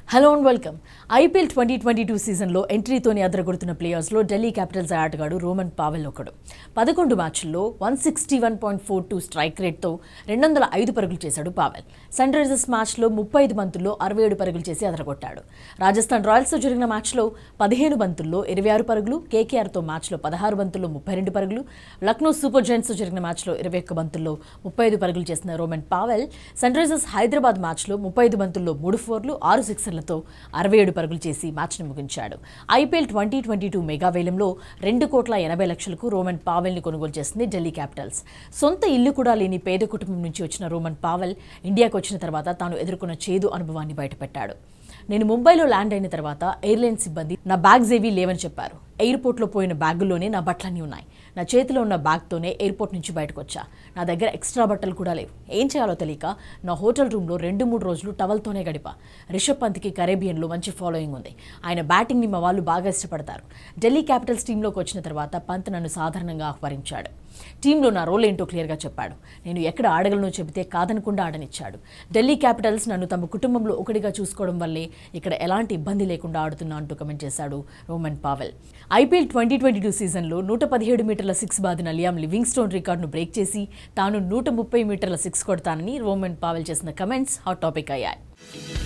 hello and welcome IPL twenty twenty two సీజన్లో ఎంట్రీతోనే అదరగొడుతున్న ప్లేయర్స్లో ఢిల్లీ క్యాపిటల్స్ ఆటగాడు రోమన్ పావెల్ ఒకడు పదకొండు మ్యాచ్ల్లో one sixty one point four two strike రేట్తో రెండు వందల ఐదు పరుగులు చేశాడు పావెల్ సన్ రైజర్స్ మ్యాచ్లో ముప్పై ఐదు బంతుల్లో అరవై ఏడు పరుగులు చేసి అదరగొట్టాడు రాజస్థాన్ రాయల్స్తో జరిగిన మ్యాచ్లో పదిహేను బంతుల్లో ఇరవై ఆరు పరుగులు కేకేఆర్తో మ్యాచ్లో పదహారు బంతుల్లో ముప్పై రెండు పరుగులు లక్నో సూపర్ జైంట్స్తో జరిగిన మ్యాచ్లో ఇరవై ఒక్క బంతుల్లో ముప్పై ఐదు పరుగులు చేసిన Rovman Powell Sunrisers Hyderabad మ్యాచ్లో ముప్పై ఐదు బంతుల్లో మూడు ఫోర్లు ఆరు సిక్సర్లతో అరవై ఏడు పరుగులు చేసి మ్యాచ్ను ముగించాడు IPL twenty twenty two mega వేలంలో రెండు కోట్ల ఎనభై లక్షలకు రోమన్ పావెల్ని కొనుగోలు చేసింది ఢిల్లీ క్యాపిటల్స్ సొంత ఇల్లు కూడా లేని పేద కుటుంబం నుంచి వచ్చిన రోమన్ పావెల్ ఇండియాకు వచ్చిన తర్వాత తాను ఎదుర్కొన్న చేదు అనుభవాన్ని బయటపెట్టాడు నేను ముంబైలో ల్యాండ్ అయిన తర్వాత ఎయిర్లైన్ సిబ్బంది నా బ్యాగ్స్ ఏవీ లేవని చెప్పారు ఎయిర్పోర్ట్లో పోయిన బ్యాగుల్లోనే నా బట్టలన్నీ ఉన్నాయి నా చేతిలో ఉన్న బ్యాగ్తోనే ఎయిర్పోర్ట్ నుంచి బయటకు వచ్చా నా దగ్గర ఎక్స్ట్రా బట్టలు కూడా లేవు ఏం చేయాలో తెలియక నా హోటల్ రూమ్లో రెండు మూడు రోజులు టవల్తోనే గడిపా రిషబ్ పంత్కి కరేబియన్లో మంచి ఫాలోయింగ్ ఉంది ఆయన బ్యాటింగ్ని మా వాళ్ళు బాగా ఇష్టపడతారు ఢిల్లీ క్యాపిటల్స్ టీంలోకి వచ్చిన తర్వాత పంత్ నన్ను సాధారణంగా ఆహ్వానించాడు టీంలో నా రోల్ ఏంటో క్లియర్గా చెప్పాడు నేను ఎక్కడ ఆడగలను చెబితే కాదనకుండా ఆడనిచ్చాడు ఢిల్లీ క్యాపిటల్స్ నన్ను తమ కుటుంబంలో ఒకటిగా చూసుకోవడం వల్లే ఇక్కడ ఎలాంటి ఇబ్బంది లేకుండా ఆడుతున్నా అంటూ కమెంట్ చేశాడు Rovman Powell IPL twenty twenty two సీజన్లో నూట పదిహేడు మీటర్ల సిక్స్ బాదిన లియామ్ లివింగ్ స్టోన్ రికార్డును బ్రేక్ చేసి తాను నూట ముప్పై మీటర్ల సిక్స్ కొడతానని రోమన్ పావెల్ చేసిన కమెంట్స్ హాట్ టాపిక్ అయ్యాయి